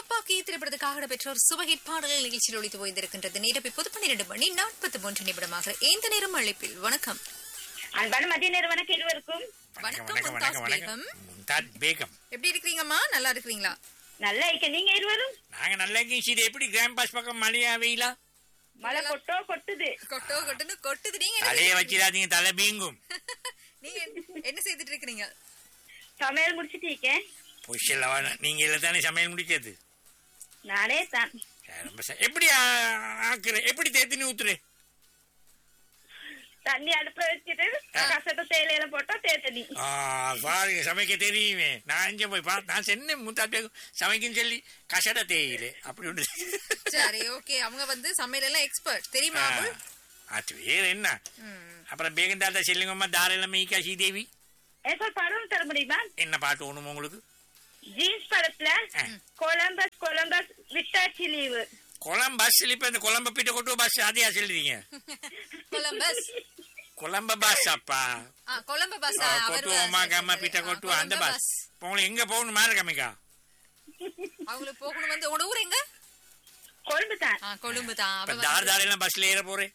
துப்பாக்கி திரைப்படத்துக்காக பெற்றோர் சுபஹிட் பாடல் நிகழ்ச்சியில் ஒழித்து போயிருக்கின்றது நேரம் இப்போது பன்னிரண்டு மணி நாற்பத்தி மூன்று நிமிடமாக இந்த நேரம் அழைப்பில் வணக்கம் அன்பான மதிய நேரம் வணக்கம் இருவருக்கும் வணக்கம், வணக்கம் மும்தாஸ் வணக்கம் வணக்கம் பேகம். மும்தாஜ் பேகம் எப்படி இருக்கிறீங்கம்மா நல்லா இருக்கிறீங்களா நல்லா இருக்க நீங்க இருவரும் நாங்க நல்லா இருக்கீங்க இது எப்படி கிராம் பாஸ் பக்கம் மழையா வெயிலா மழை கொட்டோ கொட்டுது கொட்டோ கொட்டுன்னு கொட்டுது நீங்க என்ன தலைய வச்சிடாதீங்க தலை பீங்கும் நீங்க என்ன செய்துட்டு இருக்கிறீங்க சமையல் முடிச்சிட்டு இருக்கேன் புஷல்ல நீங்க இல்ல தானே சமையல் முடிச்சது நானே தான் சரி, ரொம்ப சரி. எப்படி ஆ- ஆக்குற எப்படி தேத்தினு ஊத்துரு தண்ணி அடுப்புல வச்சுட்டு கசட்ட தேயிலையில போட்டா தேத்தனி ஆ, பாருங்க சமைக்க தெரியுமே நான் இங்க போய் பா நான் சென்னை மும்தாஜ் பேகம் சமைக்குன்னு சொல்லி கசட தேயிலே அப்படி உண்டு சரி ஓகே அவங்க வந்து சமையல் எல்லாம் எக்ஸ்பர்ட் தெரியுமா ஆ, அபுல்? அது வேற என்ன ம். அப்புறம் பேகம் தாத்தா செல்லுங்கம்மா தாராள மீகா ஸ்ரீதேவி எனக்கு ஒரு படம் தர முடியுமா என்ன பாட்டு ஒண்ணும் உங்களுக்கு ஜீன்ஸ் படத்துல கொலம்பஸ் கொலம்பஸ் விட்டாச்சி லீவு கொலம்பஸ் இப்ப இந்த கொலம்ப பீட்ட கொட்டு பஸ் அதையா சொல்லுறீங்க கொலம்பஸ் கொலம்ப பஸ் அப்பா ஆ, கொலம்பு பஸ் ஆ, கொட்டுவோமா கம்ம பீட்ட கொட்டு அந்த பஸ் இப்ப உங்களுக்கு எங்க போகணும் மாறு கம்மிக்கா அவங்களுக்கு போகணும் வந்து உங்களோட ஊர் எங்க கொழும்பு தான் ஆ, கொழும்பு தான் இப்ப அவ தார் வந்து- தாரெல்லாம் பஸ்ல ஏற போறேன்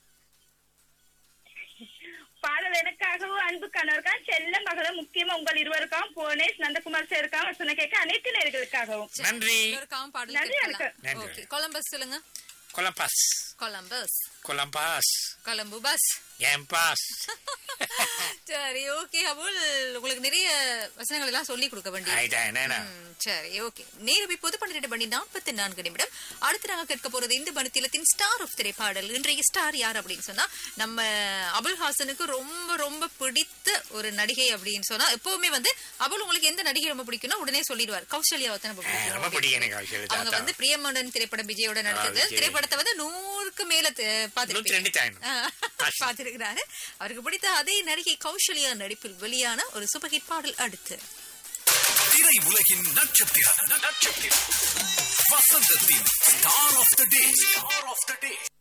பாடல் எனக்காகவும் அன்பு கணவருக்காக செல்ல மகளும் முக்கியமா உங்கள் இருவருக்காகவும் புவனேஷ் நந்தகுமார் சாருக்காகவும் வசன கேட்க அனைத்து நேர்களுக்காகவும் சரி, நன்றி. எல்லோருக்காகவும் பாடல் நன்றி, கேட்கலாம். நன்றி. ஓகே கொலம்பஸ் சொல்லுங்க கொலம்பாஸ் கொலம்பஸ் கொலம்பாஸ் கொலம்பு பஸ் ஏன் பாஸ் சரி ஓகே அபுல் உங்களுக்கு நிறைய வசனங்கள் எல்லாம் சொல்லி கொடுக்க வேண்டிய ஆயிட்டா என்ன சரி ஓகே நேரம் இப்போது பன்னிரண்டு மணி நாற்பத்தி நான்கு நிமிடம் அடுத்து நாங்க கேட்க போறது இந்த மணித்திலத்தின் ஸ்டார் ஆஃப் திரைப்பாடல் இன்றைய ஸ்டார் யார் அப்படின்னு சொன்னா நம்ம அபுல் ஹாசனுக்கு ரொம்ப ரொம்ப பிடித்த ஒரு நடிகை அப்படின்னு சொன்னா எப்பவுமே வந்து அபுல் உங்களுக்கு எந்த நடிகை ரொம்ப பிடிக்கும்னா உடனே சொல்லிடுவார் கௌசல்யாவை தான் ரொம்ப பிடிக்கும் ரொம்ப பிடிக்கும் எனக்கு கௌசல்யா அவங்க தாத்தா. வந்து பிரியமண்டன் திரைப்படம் விஜயோட நடித்தது விஜய். திரைப்படத்தை வந்து நூறுக்கு மேல நூத்தி ரெண்டு தாயணும். பார்த்திருப்பீங்க பார்த்திருக்கிறாரு அவருக்கு பிடித்த அதே நடிகை கௌசல்யா நடிப்பில் வெளியான ஒரு சூப்பர் ஹிட் பாடல் அடுத்து திரை உலகின் நட்சத்திரம் நட்சத்திரம் வசந்தத்தின் star of the day star of the day